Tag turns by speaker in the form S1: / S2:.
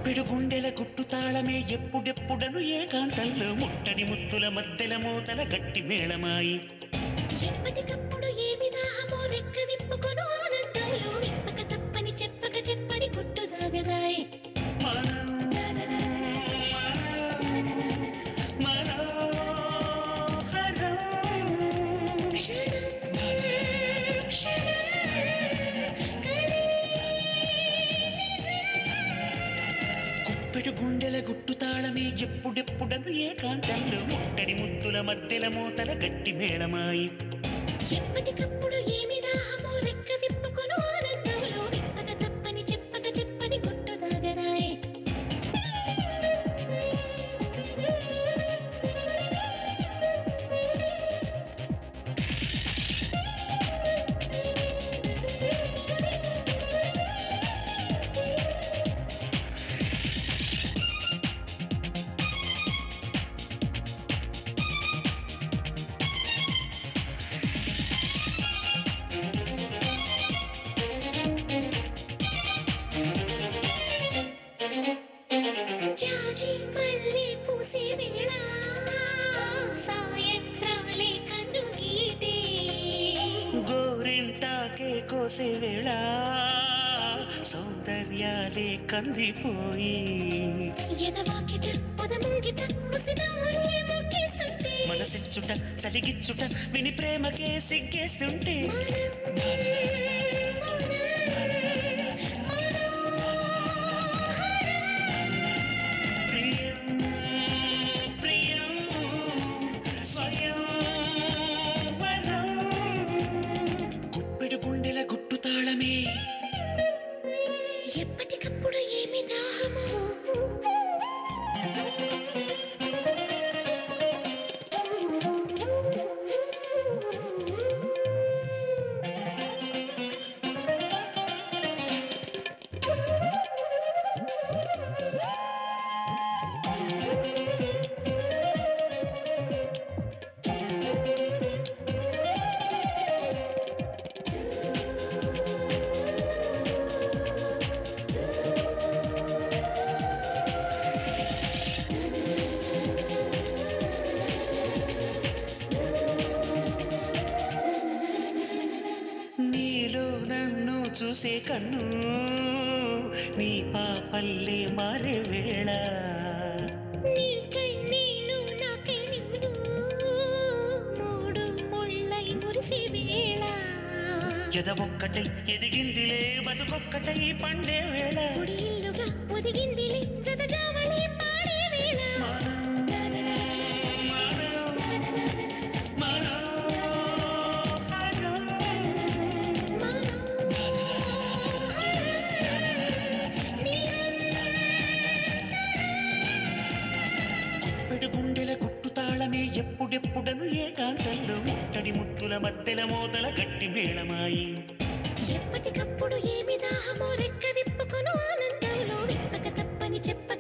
S1: గుప్పెడు గుండెల గుట్టు తాళమే ఎప్పుడెప్పుడను ఏకాంతంలో ముట్టడి ముత్తుల మద్దెల మూతల గట్టి మేళమాయి
S2: ఎప్పటికప్పుడు ఏమి దాహమో రెక్క విప్పుకొను ఆనందంలో విప్పక తప్పని చెప్పక చెప్పని గుట్టు దాగదాయి
S1: మనం మనోహరం.
S2: క్షణం క్షణం కలే
S1: గుప్పెడు గుండెల గుట్టు తాళమే ఎప్పుడెప్పుడను ఏకాంతంలో ముట్టడి ముద్దుల మద్దెల మూతల గట్టి మేళమాయి
S2: ఎప్పటికప్పుడు ఏమి దాహమో రెక్క విప్పుకొను ఆనందంలో విప్పక తప్పని చెప్పక చెప్పని గుట్టు దాగదాయి జాజి మల్లె పూసే వేళ సాయంత్రాలే కన్ను గీటే
S1: గోరింటాకే కోసే వేళ సౌందర్యాలే కందిపోయి
S2: ఎదవాకిట పొదముంగిట ముసిదారే మొక్కేస్తుంటే
S1: మనసిచ్చుట చలిగిచ్చుట విని ప్రేమకే సిగ్గేస్తుంటే ప్రియం ప్రియం స్వయం వరం గుప్పెడు గుండెల గుట్టు తాళమే
S2: ఎప్పటికప్పుడు ఏమి దాహము
S1: నీలో నన్ను చూసే కన్ను నీ పాపల్లే మారే వేళ
S2: నీకై నేను నాకై నిన్ను మూడు ముళ్ళై మురిసే వేళ
S1: ఎదవొక్కటై ఎదిగిందిలే బతుకొక్కటై పండే వేళ
S2: పొడి ఇల్లుగా ఒదిగిందిలే జత జావళి పాడే వేళ
S1: గుప్పెడు గుండెల గుట్టు తాళమే ఎప్పుడెప్పుడను ఏకాంతంలో ముట్టడి ముత్తుల మద్దెల మోతల గట్టి మేళమాయి
S2: ఎప్పటికప్పుడు ఏమి దాహమో రెక్క విప్పుకొను ఆనందంలో విప్పక తప్పని చెప్ప